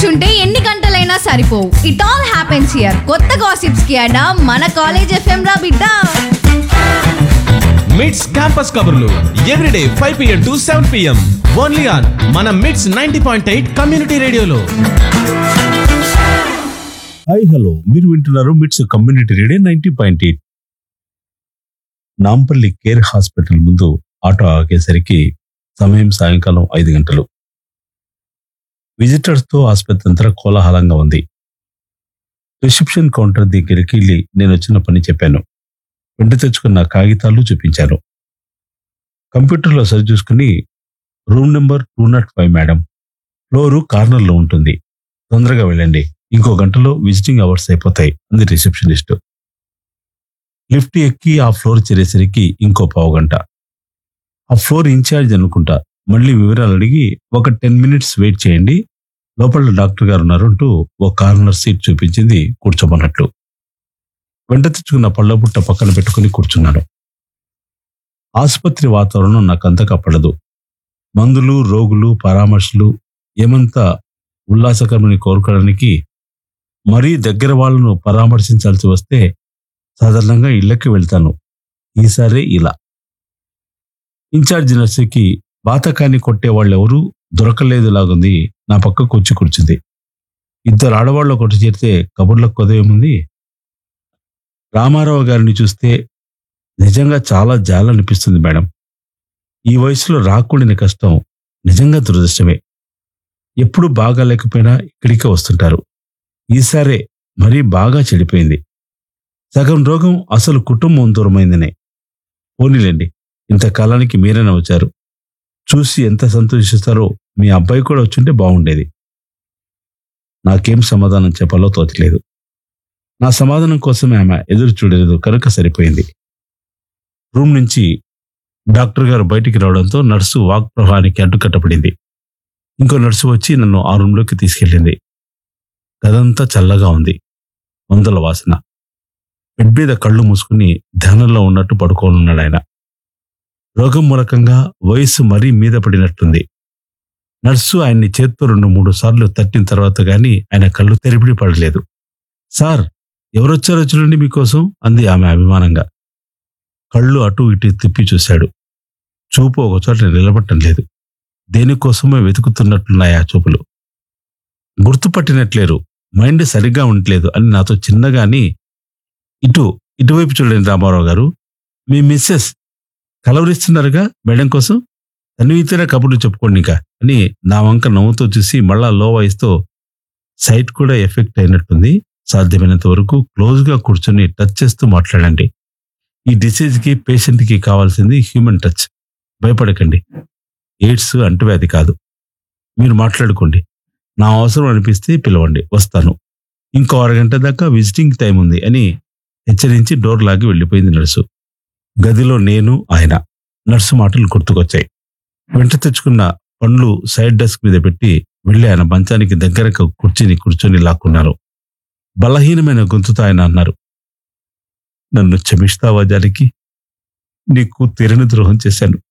కూర్చుంటే ఎన్ని గంటలైనా సరిపోవు ఇట్ ఆల్ హ్యాపెన్స్ హియర్ కొత్త గాసిప్స్ కి అడా మన కాలేజ్ ఎఫ్ఎం రా బిడ్డ మిడ్స్ క్యాంపస్ కబుర్లు everyday five PM to seven PM only on మన MITS ninety point eight community రేడియోలో హాయ్ హలో మీరు వింటున్నారు MITS community radio ninety point eight Nampally care hospital ముందు ఆటో ఆగేసరికి సమయం సాయంకాలం ఐదు గంటలు విజిటర్స్ తో ఆసుపత్రి అంతా కోలాహలంగా ఉంది రిసెప్షన్ కౌంటర్ దగ్గరికి వెళ్ళి నేను వచ్చిన పని చెప్పాను వెంట తెచ్చుకున్న కాగితాలు చూపించాను కంప్యూటర్లో సరి చూసుకుని room number two nought five madam floor కార్నర్లో ఉంటుంది తొందరగా వెళ్ళండి ఇంకో గంటలో విజిటింగ్ అవర్స్ అయిపోతాయి అంది రిసెప్షనిస్ట్ లిఫ్ట్ ఎక్కి ఆ ఫ్లోర్ చేరేసరికి ఇంకో పావు గంట ఆ ఫ్లోర్ ఇన్ఛార్జ్ అనుకుంటా మళ్ళీ వివరాలు అడిగి ఒక టెన్ మినిట్స్ వెయిట్ చేయండి లోపల డాక్టర్ గారు ఉన్నారు అంటూ ఓ కార్నర్ సీట్ చూపించింది కూర్చోమన్నట్లు వెంట తెచ్చుకున్న పళ్ళ బుట్ట పక్కన పెట్టుకుని కూర్చున్నాను ఆసుపత్రి వాతావరణం నాకంతగా పడదు మందులు రోగులు పరామర్శలు ఏమంతా ఉల్లాసకరమని కోరుకోవడానికి మరీ దగ్గర వాళ్ళను పరామర్శించాల్సి వస్తే సాధారణంగా ఇళ్ళకి వెళ్తాను ఈసారి ఇలా ఇన్ఛార్జ్ నర్సుకి బాతకాన్ని కొట్టే వాళ్ళెవరూ దొరకలేదు లాగుంది నా పక్కకు వచ్చి కూర్చుంది ఇద్దరు ఆడవాళ్ళు ఒకటి చేరితే కబుర్లకు కొదవేముంది రామారావు గారిని చూస్తే నిజంగా చాలా జాలనిపిస్తుంది మేడం ఈ వయసులో రాకూడని కష్టం నిజంగా దురదృష్టమే ఎప్పుడు బాగా లేకపోయినా ఇక్కడికే వస్తుంటారు ఈసారే మరీ బాగా చెడిపోయింది సగం రోగం అసలు కుటుంబం దూరమైందనే పోనీలేండి ఇంతకాలానికి మీరైనా వచ్చారు చూసి ఎంత సంతోషిస్తారో మీ అబ్బాయి కూడా వచ్చుంటే బాగుండేది నాకేం సమాధానం చెప్పాలో తోచలేదు నా సమాధానం కోసమే ఆమె ఎదురు చూడలేదు కనుక సరిపోయింది రూమ్ నుంచి డాక్టర్ గారు బయటికి రావడంతో నర్సు వాక్ ప్రవాహానికి అడ్డుకట్టబడింది ఇంకో నర్సు వచ్చి నన్ను ఆ రూమ్లోకి తీసుకెళ్ళింది గదంతా చల్లగా ఉంది మందుల వాసన బెడ్ మీద కళ్ళు మూసుకుని ధ్యానంలో ఉన్నట్టు పడుకోనున్నాడు ఆయన రోగం మూలకంగా వయస్సు మరీ మీద పడినట్టుంది నర్సు ఆయన్ని చేత్తో రెండు మూడు సార్లు తట్టిన తర్వాత గాని ఆయన కళ్ళు తెరిపిడి పడలేదు సార్ ఎవరొచ్చారో చూడండి మీకోసం అంది ఆమె అభిమానంగా కళ్ళు అటు ఇటు తిప్పి చూశాడు చూపు ఒకచోట నిలబట్టం లేదు దేనికోసమో వెతుకుతున్నట్లున్నాయి ఆ చూపులు గుర్తుపట్టినట్లేరు మైండ్ సరిగ్గా ఉండట్లేదు అని నాతో చిన్నగాని ఇటు ఇటువైపు చూడండి రామారావు గారు మీ మిస్సెస్ కలవరిస్తున్నారుగా మేడం కోసం తనివితేనే కబుర్లు చెప్పుకోండి ఇంకా అని నా వంక నవ్వుతో చూసి మళ్ళా లో వాయిస్తో సైట్ కూడా ఎఫెక్ట్ అయినట్టుంది సాధ్యమైనంత వరకు క్లోజ్గా కూర్చొని టచ్ చేస్తూ మాట్లాడండి ఈ డిసీజ్కి పేషెంట్కి కావాల్సింది హ్యూమన్ టచ్ భయపడకండి ఎయిడ్స్ అంటువ్యాధి కాదు మీరు మాట్లాడుకోండి నా అవసరం అనిపిస్తే పిలవండి వస్తాను ఇంకో అరగంట దాకా విజిటింగ్ టైం ఉంది అని హెచ్చరించి డోర్ లాగి వెళ్ళిపోయింది నర్సు గదిలో నేను ఆయన నర్సు మాటలు గుర్తుకొచ్చాయి వెంట తెచ్చుకున్న పండ్లు సైడ్ డెస్క్ మీద పెట్టి వెళ్ళి ఆయన మంచానికి దగ్గరకు కూర్చుని కూర్చొని లాక్కున్నారు బలహీనమైన గొంతుతో ఆయన అన్నారు నన్ను క్షమిస్తావా జానకి నీకు తీరని ద్రోహం చేశాను